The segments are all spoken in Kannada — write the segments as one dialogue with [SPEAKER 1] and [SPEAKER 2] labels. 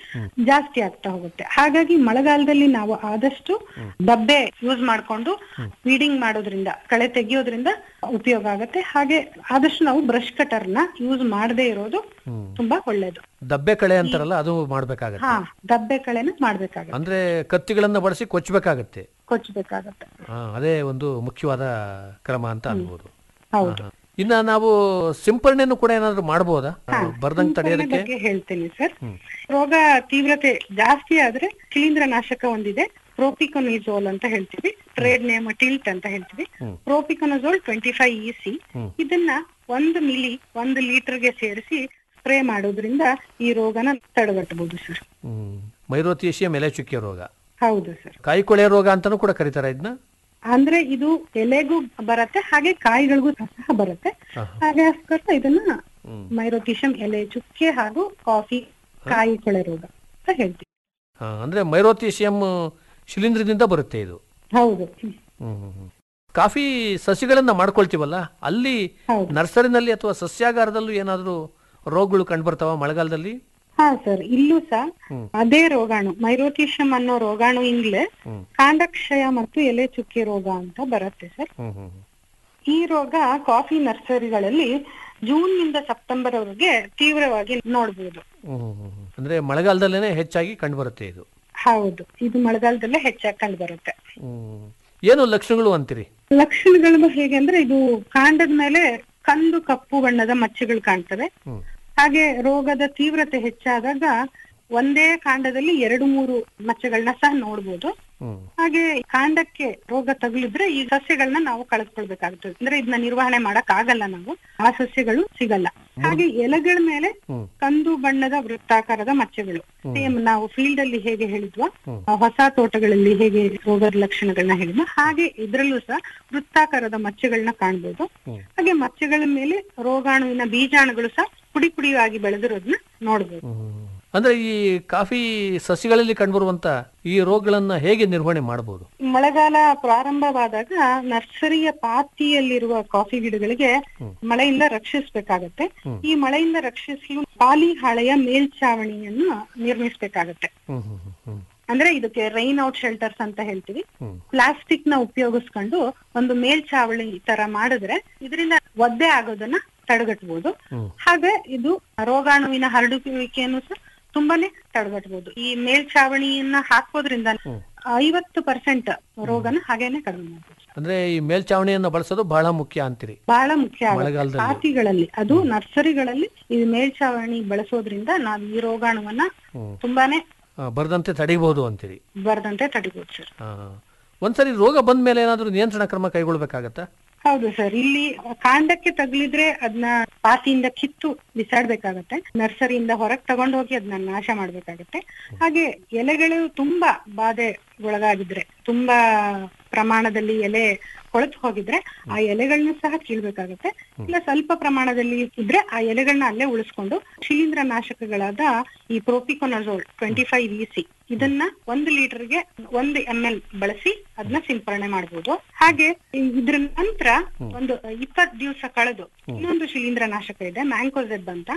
[SPEAKER 1] ಜಾಸ್ತಿ ಆಗ್ತಾ ಹೋಗುತ್ತೆ ಹಾಗಾಗಿ ಮಳೆಗಾಲದಲ್ಲಿ ನಾವು ಆದಷ್ಟು ಡಬ್ಬೆ ಯೂಸ್ ಮಾಡ್ಕೊಂಡು ಫೀಡಿಂಗ್ ಮಾಡೋದ್ರಿಂದ ಕಳೆ ತೆಗಿಯೋದ್ರಿಂದ ಉಪಯೋಗ ಆಗುತ್ತೆ ಹಾಗೆ ಆದಷ್ಟು ನಾವು ಬ್ರಷ್ ಕಟರ್ ನ ಯೂಸ್ ಮಾಡದೇ ಇರೋದು ತುಂಬಾ ಒಳ್ಳೇದು
[SPEAKER 2] ದಬ್ಬೆ ಕಳೆ ಅಂತಾರಲ್ಲ ಅದು ಮಾಡ್ಬೇಕಾಗತ್ತೆ
[SPEAKER 1] ಹಾ ದಬ್ಬೆ ಕಳೆನ ಮಾಡ್ಬೇಕಾಗತ್ತೆ
[SPEAKER 2] ಅಂದ್ರೆ ಕತ್ತಿಗಳನ್ನ ಬಳಸಿ ಕೊಚ್ಚಬೇಕಾಗತ್ತೆ
[SPEAKER 1] ಕೊಚ್ಚಬೇಕಾಗತ್ತೆ
[SPEAKER 2] ಹಾ, ಅದೇ ಒಂದು ಮುಖ್ಯವಾದ ಕ್ರಮ ಅಂತ ಅನ್ಬೋದು
[SPEAKER 1] ಹೌದು
[SPEAKER 2] ಹಾ. ಇನ್ನ ನಾವು ಸಿಂಪರಣೆಯನ್ನು ಕೂಡ ಏನಾದ್ರು ಮಾಡ್ಬೋದಾ ಬರ್ದಂಗ್
[SPEAKER 1] ಸಿಂಪರಣೆ
[SPEAKER 2] ತಡೆಯೋದಕ್ಕೆ
[SPEAKER 1] ಬಗ್ಗೆ ಹೇಳ್ತೀನಿ ಸರ್ ರೋಗ ತೀವ್ರತೆ ಜಾಸ್ತಿ ಆದ್ರೆ ಶಿಲೀಂಧ್ರ ನಾಶಕ ಒಂದಿದೆ ಪ್ರೋಪಿಕೊನಿಜೋಲ್ ಅಂತ ಹೇಳ್ತೀವಿ ಟ್ರೇಡ್ ನೇಮ್ ಟಿಲ್ಟ್ ಅಂತ ಹೇಳ್ತೀವಿ propiconazole twenty five E C ಇದನ್ನ ಒಂದು ಮಿಲಿ ಒಂದು ಲೀಟರ್ಗೆ ಸೇರಿಸಿ ಸ್ಪ್ರೇ ಮಾಡೋದ್ರಿಂದ ಈ ರೋಗನ ತಡೆಗಟ್ಟಬಹುದು ಸರ್
[SPEAKER 2] ಹ್ಮ್ ಮೈರೋತಿಯೇಷಿಯ ಎಲೆ ಚುಕ್ಕೆ ರೋಗ
[SPEAKER 1] ಹೌದು ಸರ್
[SPEAKER 2] ಕಾಯಿ ಕೊಳೆ ರೋಗ ಅಂತಾನೂ ಕೂಡ ಕರೀತಾರೆ ಇದನ್ನ
[SPEAKER 1] ಅಂದ್ರೆ ಇದು ಎಲೆಗೂ ಬರತ್ತೆ ಹಾಗೆ ಕಾಯಿಗಳಿಗೂ ಸಹ ಬರುತ್ತೆ ಹಾಗೋಸ್ಕರ ಇದನ್ನ ಮೈರೋಟಿಷಮ್ ಎಲೆ ಚುಕ್ಕೆ ಹಾಗೂ ಕಾಫಿ ಕಾಯಿ ಕೊಳೆ ರೋಗ ಅಂತ ಹೇಳ್ತೀವಿ
[SPEAKER 2] ಹಾ, ಅಂದ್ರೆ ಮೈರೋತಿಯೇಷಿಯಂ ಶಿಲೀಂಧ್ರದಿಂದ ಬರುತ್ತೆ ಇದು
[SPEAKER 1] ಹೌದು
[SPEAKER 2] ಹ್ಮ್, ಹ್ಮ್, ಹ್ಮ್. ಕಾಫಿ ಸಸಿಗಳನ್ನ ಮಾಡ್ಕೊಳ್ತೀವಲ್ಲ ಅಲ್ಲಿ
[SPEAKER 1] ಹೌದು.
[SPEAKER 2] ನರ್ಸರಿನಲ್ಲಿ ಅಥವಾ ಸಸ್ಯಾಗಾರದಲ್ಲೂ ಏನಾದ್ರೂ ರೋಗಗಳು ಕಂಡುಬರ್ತಾವ ಮಳೆಗಾಲದಲ್ಲಿ
[SPEAKER 1] ಹಾ ಸರ್ ಇಲ್ಲೂ ಸಹ ಅದೇ ರೋಗಾಣು ಮೈರೋಟಿಷಮ್ ಅನ್ನೋ ರೋಗಾಣುಯಿಂದಲೇ ಕಾಂಡಕ್ಷಯ ಮತ್ತು ಎಲೆ ಚುಕ್ಕೆ ರೋಗ ಅಂತ ಬರುತ್ತೆ ಸರ್
[SPEAKER 2] ಹ್ಮ್ ಹ್ಮ್ ಹ್ಮ್.
[SPEAKER 1] ಈ ರೋಗ ಕಾಫಿ ನರ್ಸರಿಗಳಲ್ಲಿ ಜೂನ್ ನಿಂದ ಸೆಪ್ಟೆಂಬರ್ ವರೆಗೆ ತೀವ್ರವಾಗಿ ನೋಡಬಹುದು
[SPEAKER 2] ಹ್ಮ್, ಹ್ಮ್, ಹ್ಮ್. ಅಂದ್ರೆ ಮಳೆಗಾಲದಲ್ಲೇನೆ ಹೆಚ್ಚಾಗಿ ಕಂಡುಬರುತ್ತೆ ಇದು
[SPEAKER 1] ಹೌದು ಇದು ಮಳೆಗಾಲದಲ್ಲೇ ಹೆಚ್ಚಾಗಿ ಕಂಡು ಬರುತ್ತೆ
[SPEAKER 2] ಹ್ಮ್. ಏನು ಲಕ್ಷಣಗಳು ಅಂತೀರಿ
[SPEAKER 1] ಲಕ್ಷಣಗಳು ಹೇಗೆ ಅಂದ್ರೆ ಇದು ಕಾಂಡದ ಮೇಲೆ ಕಂದು ಕಪ್ಪು ಬಣ್ಣದ ಮಚ್ಚೆಗಳು ಕಾಣ್ತವೆ
[SPEAKER 2] ಹ್ಮ್.
[SPEAKER 1] ಹಾಗೆ ರೋಗದ ತೀವ್ರತೆ ಹೆಚ್ಚಾದಾಗ ಒಂದೇ ಕಾಂಡದಲ್ಲಿ ಎರಡು ಮೂರು ಮಚ್ಚೆಗಳನ್ನ ಸಹ ನೋಡ್ಬೋದು
[SPEAKER 2] ಹ್ಮ್
[SPEAKER 1] ಹಾಗೆ ಕಾಂಡಕ್ಕೆ ರೋಗ ತಗುಲಿದ್ರೆ ಈ ಸಸ್ಯಗಳನ್ನ ನಾವು ಕಳೆದುಕೊಳ್ಬೇಕಾಗ್ತದೆ ಅಂದ್ರೆ ಇದನ್ನ ನಿರ್ವಹಣೆ ಮಾಡಕ್ ಆಗಲ್ಲ ನಾವು ಆ ಸಸ್ಯಗಳು ಸಿಗಲ್ಲ ಹಾಗೆ ಎಲೆಗಳ ಮೇಲೆ ಕಂದು ಬಣ್ಣದ ವೃತ್ತಾಕಾರದ ಮಚ್ಚೆಗಳು ಸೇಮ್ ನಾವು ಫೀಲ್ಡ್ ಅಲ್ಲಿ ಹೇಗೆ ಹೇಳಿದ್ವಾ ಆ ಹೊಸ ತೋಟಗಳಲ್ಲಿ ಹೇಗೆ ರೋಗದ ಲಕ್ಷಣಗಳನ್ನ ಹೇಳಿದ್ವಾ ಹಾಗೆ ಇದ್ರಲ್ಲೂ ಸಹ ವೃತ್ತಾಕಾರದ ಮಚ್ಚೆಗಳನ್ನ ಕಾಣ್ಬೋದು ಹಾಗೆ ಮಚ್ಚೆಗಳ ಮೇಲೆ ರೋಗಾಣುವಿನ ಬೀಜಾಣುಗಳು ಸಹ ಪುಡಿ ಪುಡಿಯಾಗಿ ಬೆಳೆದಿರೋದನ್ನ ನೋಡ್ಬೋದು
[SPEAKER 2] ಹ್ಮ್. ಅಂದ್ರೆ ಈ ಕಾಫಿ ಸಸಿಗಳಲ್ಲಿ ಕಂಡುಬರುವಂತ ಈ ರೋಗಗಳನ್ನ ಹೇಗೆ ನಿರ್ವಹಣೆ ಮಾಡಬಹುದು
[SPEAKER 1] ಮಳೆಗಾಲ ಪ್ರಾರಂಭವಾದಾಗ ನರ್ಸರಿಯ ಪಾತಿಯಲ್ಲಿರುವ ಕಾಫಿ ಗಿಡಗಳಿಗೆ ಮಳೆಯಿಂದ ರಕ್ಷಿಸಬೇಕಾಗತ್ತೆ ಈ ಮಳೆಯಿಂದ ರಕ್ಷಿಸಲು ಪಾಲಿ ಹಾಳೆಯ ಮೇಲ್ಛಾವಣಿಯನ್ನು ನಿರ್ಮಿಸಬೇಕಾಗತ್ತೆ
[SPEAKER 2] ಹ್ಮ್ ಹ್ಮ್ ಹ್ಮ್ ಹ್ಮ್
[SPEAKER 1] ಅಂದ್ರೆ ಇದಕ್ಕೆ ರೈನ್ ಔಟ್ ಶೆಲ್ಟರ್ಸ್ ಅಂತ ಹೇಳ್ತೀವಿ ಪ್ಲಾಸ್ಟಿಕ್ ನ ಉಪಯೋಗಿಸ್ಕೊಂಡು ಒಂದು ಮೇಲ್ಛಾವಣಿ ತರ ಮಾಡಿದ್ರೆ ಇದರಿಂದ ಒದ್ದೆ ಆಗೋದನ್ನ ತಡೆಗಟ್ಟಬಹುದು ಹಾಗೆ ಇದು ರೋಗಾಣುವಿನ ಹರಡುವಿಕೆಯನ್ನು ಸಹ ತುಂಬಾನೇ ತಡೆಗಟ್ಟಬಹುದು ಈ ಮೇಲ್ಛಾವಣಿಯನ್ನ ಹಾಕೋದ್ರಿಂದ ಐವತ್ತು ಪರ್ಸೆಂಟ್ ರೋಗನ ಹಾಗೇನೆ ಕಡಿಮೆ ಮಾಡ್ಬೋದು
[SPEAKER 2] ಅಂದ್ರೆ ಈ ಮೇಲ್ಚಾವಣಿಯನ್ನ ಬಳಸೋದು ಬಹಳ ಮುಖ್ಯ ಅಂತೀರಿ
[SPEAKER 1] ಬಹಳ ಮುಖ್ಯ ಆಗುತ್ತೆ.
[SPEAKER 2] ಮಳೆಗಾಲದಲ್ಲಿ.
[SPEAKER 1] ಪಾತಿಗಳಲ್ಲಿ ಅದು ನರ್ಸರಿಗಳಲ್ಲಿ ಈ ಮೇಲ್ಛಾವಣಿ ಬಳಸೋದ್ರಿಂದ ನಾವು ಈ ರೋಗಾಣುವನ್ನ ತುಂಬಾನೇ
[SPEAKER 2] ಆ, ಬರದಂತೆ ತಡಿಬಹುದು ಅಂತೀರಿ
[SPEAKER 1] ಬರದಂತೆ ತಡಿಬಹುದು ಸರ್
[SPEAKER 2] ಆ, ಒಂದ್ಸರಿ ರೋಗ ಬಂದ ಮೇಲೆ ಏನಾದ್ರೂ ನಿಯಂತ್ರಣ ಕ್ರಮ ಕೈಗೊಳ್ಬೇಕಾಗತ್ತಾ
[SPEAKER 1] ಹೌದು ಸರ್ ಇಲ್ಲಿ ಕಾಂಡಕ್ಕೆ ತಗಲಿದ್ರೆ ಅದನ್ನ ಪಾತಿಯಿಂದ ಕಿತ್ತು ಬಿಸಾಡ್ಬೇಕಾಗತ್ತೆ ನರ್ಸರಿಯಿಂದ ಹೊರಗ್ ತಗೊಂಡೋಗಿ ಅದನ್ನ ನಾಶ ಮಾಡ್ಬೇಕಾಗತ್ತೆ ಹಾಗೆ ಎಲೆಗಳು ತುಂಬಾ ಬಾಧೆಗೊಳಗಾಗಿದ್ರೆ ತುಂಬಾ ಪ್ರಮಾಣದಲ್ಲಿ ಎಲೆ ಕೊಳೆತು ಹೋಗಿದ್ರೆ ಆ ಎಲೆಗಳನ್ನ ಸಹ ಕೀಳ್ಬೇಕಾಗತ್ತೆ ಇಲ್ಲ ಸ್ವಲ್ಪ ಪ್ರಮಾಣದಲ್ಲಿ ಇದ್ರೆ ಆ ಎಲೆಗಳನ್ನ ಅಲ್ಲೇ ಉಳಿಸ್ಕೊಂಡು ಶಿಲೀಂಧ್ರ ನಾಶಕಗಳಾದ ಈ propiconazole twenty five E C ಇದನ್ನ ಒಂದು ಲೀಟರ್ಗೆ ಒಂದು ಎಂ ಎಲ್ ಬಳಸಿ ಅದನ್ನ ಸಿಂಪರಣೆ ಮಾಡಬಹುದು ಹಾಗೆ ಈ- ಇದ್ರ ನಂತರ ಒಂದು ಇಪ್ಪತ್ ದಿವಸ ಕಳೆದು ಇನ್ನೊಂದು ಶಿಲೀಂಧ್ರ ನಾಶಕ ಇದೆ ಮ್ಯಾಂಕೋಸೆಬ್ ಅಂತ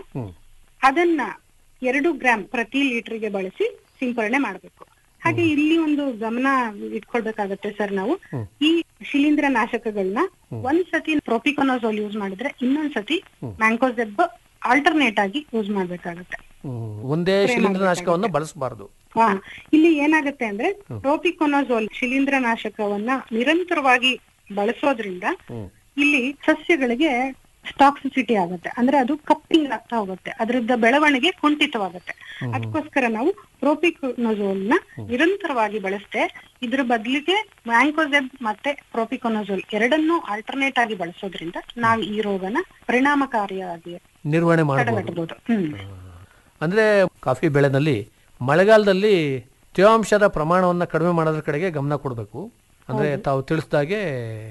[SPEAKER 1] ಅದನ್ನ ಎರಡು ಗ್ರಾಂ ಪ್ರತಿ ಲೀಟರ್ಗೆ ಬಳಸಿ ಸಿಂಪರಣೆ ಮಾಡಬೇಕು ಹಾಗೆ ಇಲ್ಲಿ ಒಂದು ಗಮನ ಇಟ್ಕೊಳ್ಬೇಕಾಗತ್ತೆ ಸರ್ ನಾವು ಈ ಶಿಲೀಂಧ್ರ ನಾಶಕಗಳನ್ನ ಒಂದ್ ಸತಿ ಪ್ರೊಪಿಕೊನೋಸೋಲ್ ಯೂಸ್ ಮಾಡಿದ್ರೆ ಇನ್ನೊಂದ್ ಸತಿ ಮ್ಯಾಂಕೋಸೆಬ್ ಆಲ್ಟರ್ನೇಟ್ ಆಗಿ ಯೂಸ್ ಮಾಡ್ಬೇಕಾಗತ್ತೆ
[SPEAKER 2] ಹ್ಮ್. ಒಂದೇ ಶಿಲೀಂಧ್ರ ನಾಶಕವನ್ನ ಬಳಸಬಾರದು
[SPEAKER 1] ಹಾ ಇಲ್ಲಿ ಏನಾಗುತ್ತೆ ಅಂದ್ರೆ ಪ್ರೋಪಿಕೊನೋಸೋಲ್ ಶಿಲೀಂಧ್ರ ನಾಶಕವನ್ನ ನಿರಂತರವಾಗಿ ಬಳಸೋದ್ರಿಂದ ಇಲ್ಲಿ ಸಸ್ಯಗಳಿಗೆ ಟಾಕ್ಸಿಸಿಟಿ ಆಗುತ್ತೆ ಅಂದ್ರೆ ಅದು ಕಪ್ಪಿಂಗ್ ಆಗ್ತಾ ಹೋಗುತ್ತೆ ಅದರಿಂದ ಬೆಳವಣಿಗೆ ಕುಂಠಿತವಾಗುತ್ತೆ ಅದಕ್ಕೋಸ್ಕರ ನಾವು ಪ್ರೋಪಿಕೊನೋಸೋಲ್ ನ ನಿರಂತರವಾಗಿ ಬಳಸ್ತೆ ಇದ್ರ ಬದಲಿಗೆ ಮ್ಯಾಂಕೋಸೆಬ್ ಮತ್ತೆ ಪ್ರೋಪಿಕೊನೋಸೋಲ್ ಎರಡನ್ನೂ ಆಲ್ಟರ್ನೇಟ್ ಆಗಿ ಬಳಸೋದ್ರಿಂದ ನಾವು ಈ ರೋಗನ ಪರಿಣಾಮಕಾರಿಯಾಗಿ
[SPEAKER 2] ನಿರ್ವಹಣೆ ಮಾಡಬಹುದು
[SPEAKER 1] ತಡೆಗಟ್ಟಬಹುದು ಹ್ಮ್
[SPEAKER 2] ಅಂದ್ರೆ ಕಾಫಿ ಬೆಳೆನಲ್ಲಿ ಮಳೆಗಾಲದಲ್ಲಿ ತೇವಾಂಶದ ಪ್ರಮಾಣವನ್ನ ಕಡಿಮೆ ಮಾಡೋದ್ರ ಕಡೆಗೆ ಗಮನ ಕೊಡಬೇಕು ಅಂದ್ರೆ ತಾವು ತಿಳಿಸ್ದಾಗೆ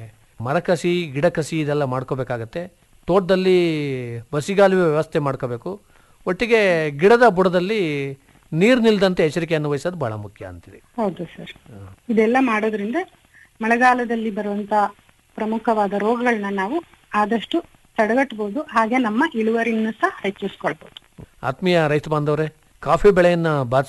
[SPEAKER 2] ಮರಕಸಿ ಗಿಡಕಸಿ ಇದೆಲ್ಲ ಮಾಡ್ಕೋಬೇಕಾಗತ್ತೆ ತೋಟದಲ್ಲಿ ಬಸಿಗಾಲುವೆ ವ್ಯವಸ್ಥೆ ಮಾಡ್ಕೋಬೇಕು ಒಟ್ಟಿಗೆ ಗಿಡದ ಬುಡದಲ್ಲಿ ನೀರು ನಿಲ್ದಂತೆ ಎಚ್ಚರಿಕೆಯನ್ನು ವಹಿಸೋದು ಬಹಳ ಮುಖ್ಯ ಅಂತೀರಿ
[SPEAKER 1] ಹೌದು ಸರ್ ಇದೆಲ್ಲ ಮಾಡೋದ್ರಿಂದ ಮಳೆಗಾಲದಲ್ಲಿ ಬರುವಂತ ಪ್ರಮುಖವಾದ ರೋಗಗಳನ್ನ ನಾವು ಆದಷ್ಟು ತಡೆಗಟ್ಟಬಹುದು ಹಾಗೆ ನಮ್ಮ ಇಳುವರಿಯನ್ನು ಸಹ ಹೆಚ್ಚಿಸ್ಕೊಳ್ಬಹುದು
[SPEAKER 2] ಆತ್ಮೀಯ ರೈತ ಬಾಂಧವರೇ ಕಾಫಿ ಬೆಳೆಯನ್ನ ಬಾಧಿಸುವ